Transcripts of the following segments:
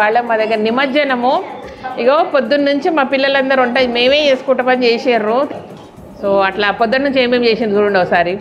ఇవాళ మా దగ్గర నిమజ్జనము ఇగో పొద్దున్న నుంచి మా పిల్లలందరూ ఉంటాయి మేమే చేసుకుంటామని చేసారు సో అట్లా పొద్దున్న నుంచి ఏమేమి చేసింది చూడండి ఒకసారి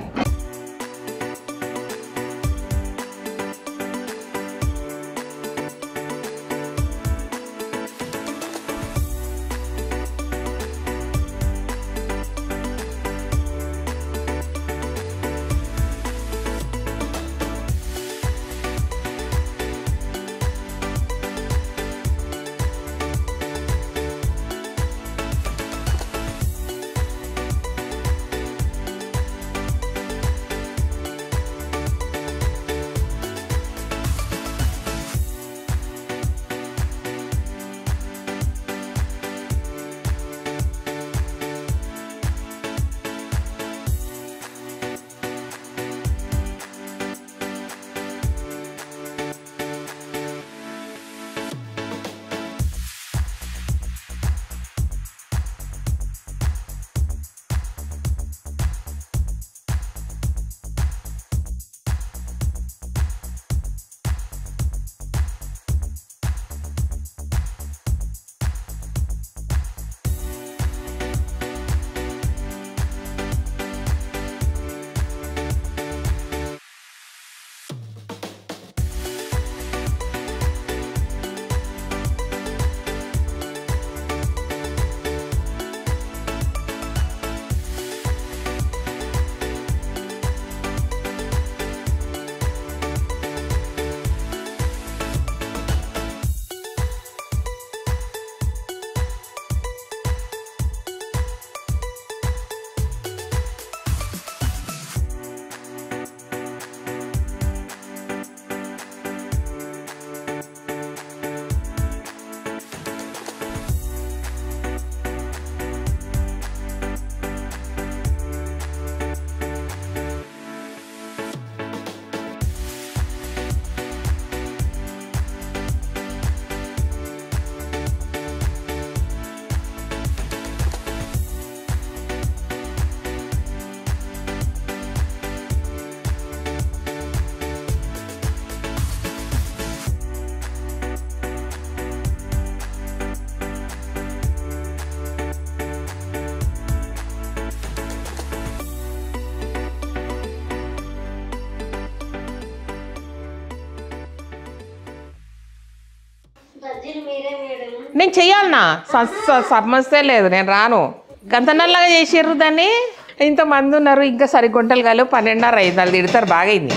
బజ్జీలు మీరే మేడం నేను చెయ్యాలనా స- స- సమస్య లేదు నేను రాను గంత నల్లగా చేసిర్రు దాన్ని ఇంతమంది ఉన్నారు ఇంకా సరి గుంటలు కాలేవు పన్నెండున్నర అయింది వాళ్ళు తిడతారు బాగా అయింది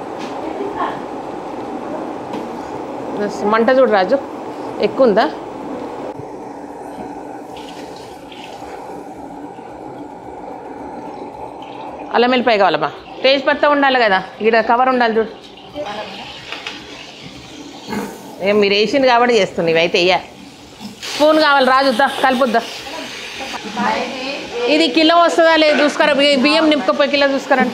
మంట చూడు రాజు ఎక్కువ ఉందా అల్లం వెల్లిపాయ కావాలమ్మా తేజ్ పత్తా ఉండాలి కదా ఇక్కడ కవర్ ఉండాలి చూడు ఏం మీరు వేసింది కాబట్టి చేస్తుంది ఇవి అయితే ఇయ్య స్పూన్ కావాలి రాజుద్దా కలుపుద్దా ఇది కిలో వస్తుందా లేదు చూసుకురా బియ్యం బియ్యం నింపుకపోయి కిలో చూసుకురండి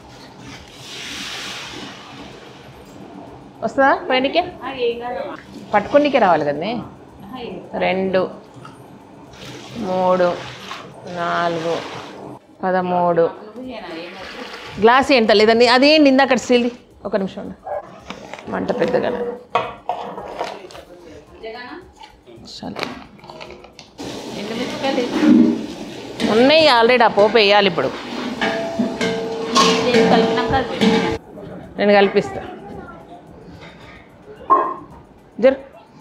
వస్తుందా పైనకి పట్టుకునికే రావాలి కదండి రెండు మూడు నాలుగు పదమూడు గ్లాస్ ఏంట లేదండి అదేంటి ఇందాక స్టీల్ది ఒక నిమిషం ఉండు. మంట పెద్దగా చాలు ఉన్నాయి ఆల్రెడీ ఆ పోపు వేయాలి ఇప్పుడు నేను కల్పిస్తా జరు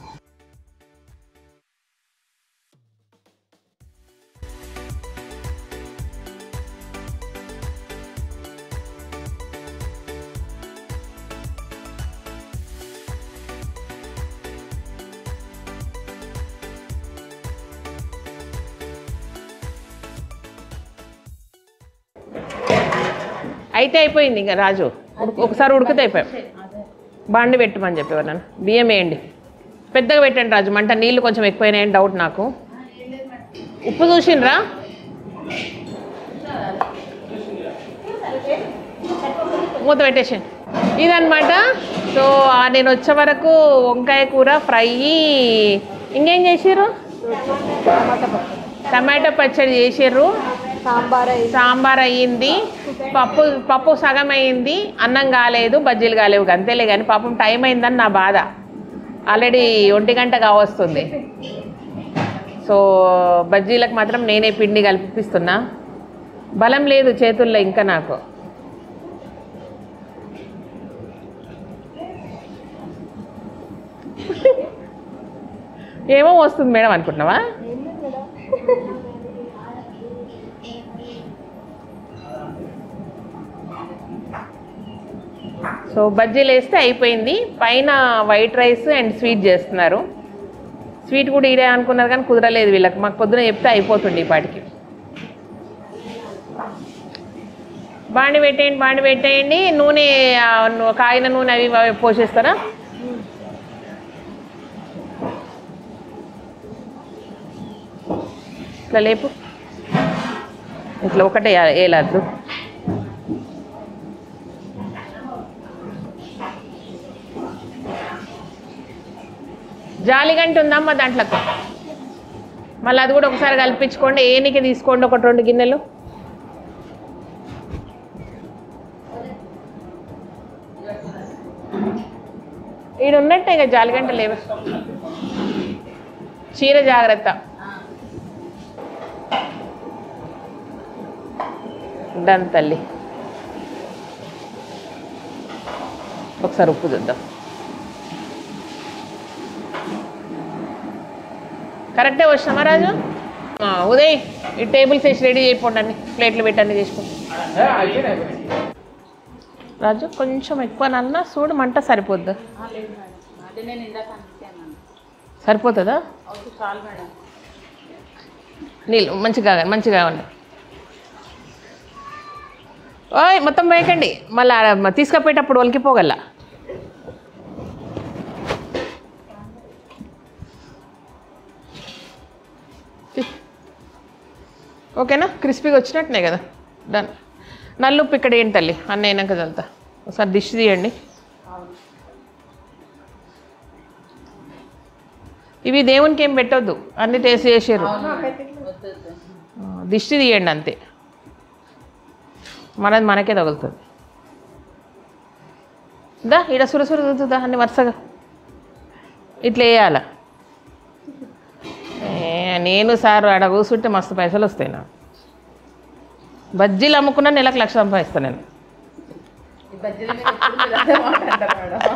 అయితే అయిపోయింది ఇంకా రాజు ఉడుకు- ఒకసారి ఉడికితే అయిపోయాం బాండి పెట్టమని చెప్పేవారు నన్ను బియ్యం వేయండి పెద్దగా పెట్టండి రాజు మంట నీళ్ళు కొంచెం ఎక్కువైనాయని డౌట్ నాకు ఉప్పు చూసిండ్రా మూత పెట్టేసాను ఇదనమాట సో ఆ నేను వచ్చే వరకు వంకాయ కూర ఫ్రై ఇంకేం చేసిర్రు టమాటా పచ్చడి చేసిర్రు సాంబార్ అయి సాంబార్ అయ్యింది పప్పు పప్పు సగం అయ్యింది అన్నం కాలేదు బజ్జీలు కాలేవు అంతేలే కానీ పాపం టైం అయిందని నా బాధ ఆల్రెడీ ఒంటి గంట కావస్తుంది సో బజ్జీలకు మాత్రం నేనే పిండి కల్పిస్తున్నా బలం లేదు చేతుల్లో ఇంకా నాకు ఏమో వస్తుంది మేడం అనుకుంటున్నావా సో బజ్జీలు వేస్తే అయిపోయింది పైన వైట్ రైస్ అండ్ స్వీట్ చేస్తున్నారు స్వీట్ కూడా ఇదే అనుకున్నారు కానీ కుదరలేదు వీళ్ళకి మాకు పొద్దున చెప్తే అయిపోతుంది ఈ పాటికి బాండి పెట్టేయండి బాండి పెట్టేయండి నూనె ఆ, ను- కాగిన నూనె అవి ఇవి పోసేస్తారా ఇట్లా లేపు ఇట్లా ఒకటే వేయలేదు జాలిగంట ఉందమ్మా దాంట్లోకి మళ్ళీ అది కూడా ఒకసారి కల్పించుకోండి ఏనికి తీసుకోండి ఒకటి రెండు గిన్నెలు ఈడ ఉన్నట్టే ఇక జాలిగంట లేవు చీర జాగ్రత్త డన్ తల్లి ఒకసారి ఉప్పు చూద్దాం కరెక్టే వచ్చినామా రాజు ఆ, ఉదయ్ ఈ టేబుల్స్ వేసి రెడీ చేయకపోండి అన్ని ప్లేట్లు పెట్టండి చేసుకో రాజు కొంచెం ఎక్కువ నన్న చూడు మంట సరిపోద్దా అదే నేను ఇందాక అనుకున్నాను సరిపోతుందా ఓకే చాలు మేడం నీళ్ళు మంచిగా మంచిగా ఉన్నాయి ఓయ్ మొత్తం వేయకండి మళ్ళీ తీసుకుపోయేటప్పుడు ఒలికిపోగల ఓకేనా క్రిస్పీగా వచ్చినట్టునే కదా డన్ నల్లుప్పు ఇక్కడ ఏంటి తల్లి అన్న అయినాక చల్తా ఒకసారి డిష్ తీయండి ఇవి దేవునికి ఏం పెట్టొద్దు అన్ని టేస్ట్ చేసారు వద్దు వద్దు దిష్టి తీయండి అంతే మనది మనకే తగులుతుంది దా ఈడ సురసుర దుద్దుదా అన్ని వరుసగా ఇట్లా వేయాల ఏ, నేను సార్ ఆడ కూర్చుంటే మస్తు పైసలు వస్తాయి నాకు బజ్జీలు అమ్ముకున్నా నెలకు లక్ష సంపాదిస్తాను నేను ఈ బజ్జీల మీద ఎప్పుడు మీరు అదే మాట అంటారు మేడం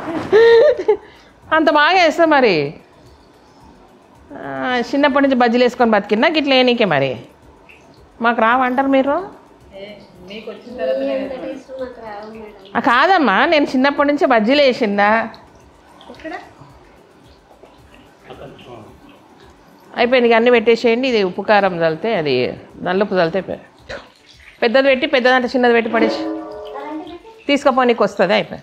అంత బాగా వేస్తా మరి ఆ, చిన్నప్పటి నుంచి బజ్జీలు వేసుకొని బతికినా గిట్ల నీకే మరి మాకు రావంటారు మీరు ఏ, మీకు వచ్చిన తర్వాత నేను టేస్ట్ నాకు రావు మేడం ఆ, కాదమ్మా నేను చిన్నప్పటి నుంచి బజ్జీలు వేసిందా ఇక్కడ అయిపోయింది ఇక అన్నీ పెట్టేసేయండి ఇది ఉప్పు కారం చల్లితే అది నల్లుప్పు చల్లితే పె- పెద్దది పెట్టి పెద్దదంటే చిన్నది పెట్టి పడేసి తీసుకుపోనీకి వస్తుంది అయిపోయి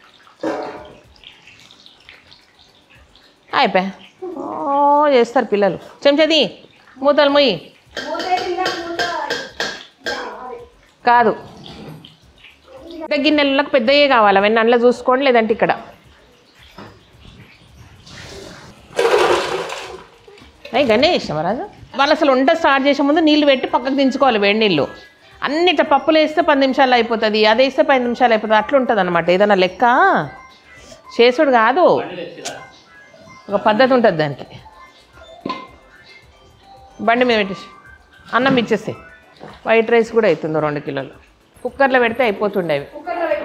అయిపోయి ఓ చేస్తారు పిల్లలు చెంచది మూతలు మొయ్యి కాదు పెద్ద గిన్నెలకు పెద్దయే కావాలి అవన్నీ అందులో చూసుకోండి లేదంటే ఇక్కడ అయ్యి గణేష్ రాజు వాళ్ళు అసలు వంట స్టార్ట్ చేసే ముందు నీళ్ళు పెట్టి పక్కకు దించుకోవాలి వేడి నీళ్ళు అన్నిట పప్పులు వేస్తే పది నిమిషాలు అయిపోతుంది అది వేస్తే పది నిమిషాలు అయిపోతుంది అట్లా ఉంటుంది అనమాట ఏదైనా లెక్క చేసుడు కాదు ఒక పద్ధతి ఉంటుంది దానికి బండి మీద పెట్టేసి అన్నం ఇచ్చేస్తే వైట్ రైస్ కూడా అవుతుంది రెండు కిలోలు కుక్కర్లో పెడితే అయిపోతుండే అవి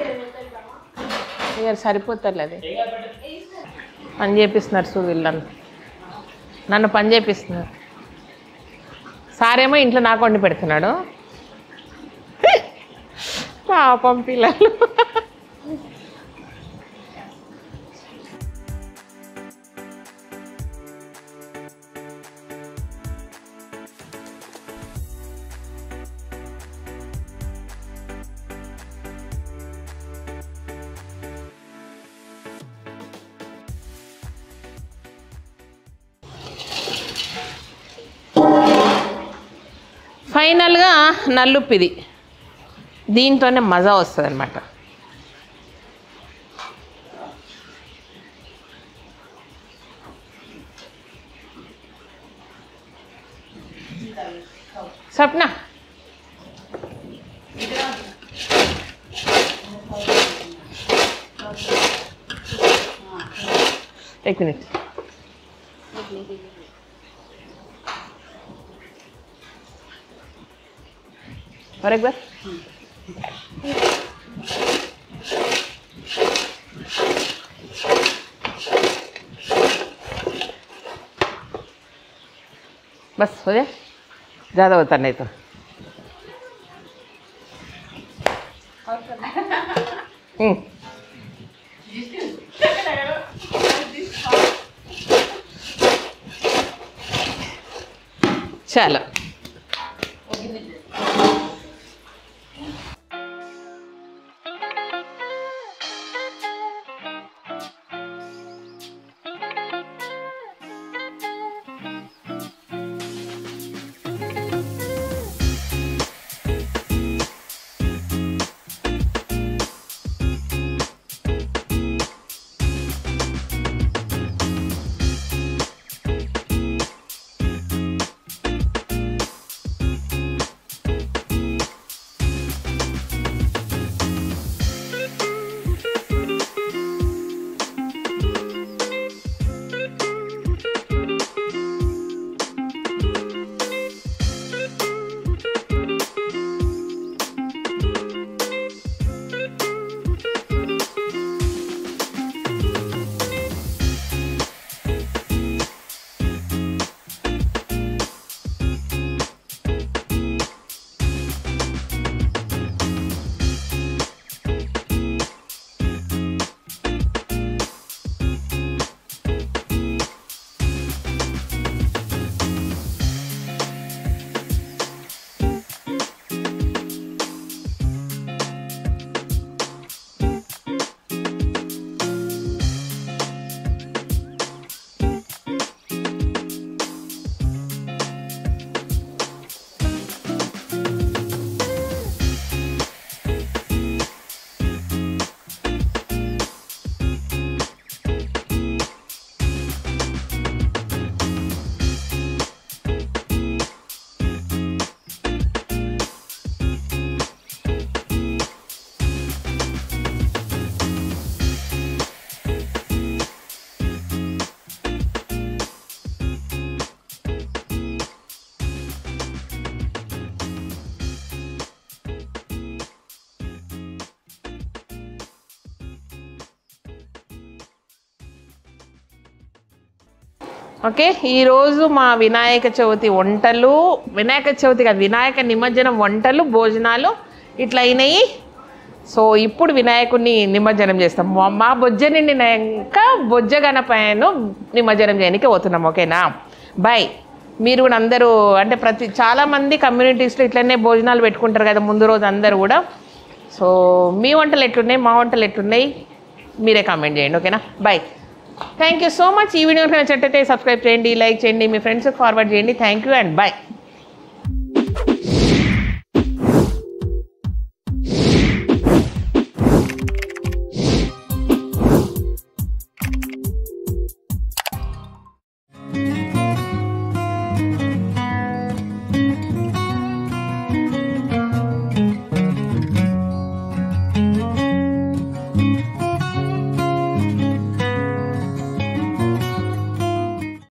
ఇక సరిపోతారులే అది పని చేపిస్తున్నారు చూడు వీళ్ళని నన్ను పని చేపిస్తున్నారు సారేమో ఇంట్లో నాకు వండి పెడుతున్నాడు పాపం పిల్లలు ఫైనల్గా నల్లుప్పు ఇది దీంతోనే మజా వస్తుంది అనమాట స్వప్న एक मिनट और एक बार बस हो जाए ज़्यादा होता नहीं तो हम्म चलो ఓకే ఈరోజు మా వినాయక చవితి వంటలు వినాయక చవితి కాదు వినాయక నిమజ్జనం వంటలు భోజనాలు ఇట్లా అయినాయి సో ఇప్పుడు వినాయకుడిని నిమజ్జనం చేస్తాం మా- మా బొజ్జ నిండినాక బొజ్జ గణపయ్యను నిమజ్జనం చేయడానికి పోతున్నాం ఓకేనా బాయ్ మీరు కూడా అందరూ అంటే ప్రతి చాలామంది కమ్యూనిటీస్లో ఇట్లనే భోజనాలు పెట్టుకుంటారు కదా ముందు రోజు అందరూ కూడా సో మీ వంటలు ఎట్లున్నాయి మా వంటలు ఎట్లున్నాయి మీరే కామెంట్ చేయండి ఓకేనా bye thank you so much ఈ వీడియో నచ్చినట్టయితే సబ్స్క్రైబ్ చేయండి లైక్ చేయండి మీ ఫ్రెండ్స్కి ఫార్వర్డ్ చేయండి థ్యాంక్ యూ అండ్ బాయ్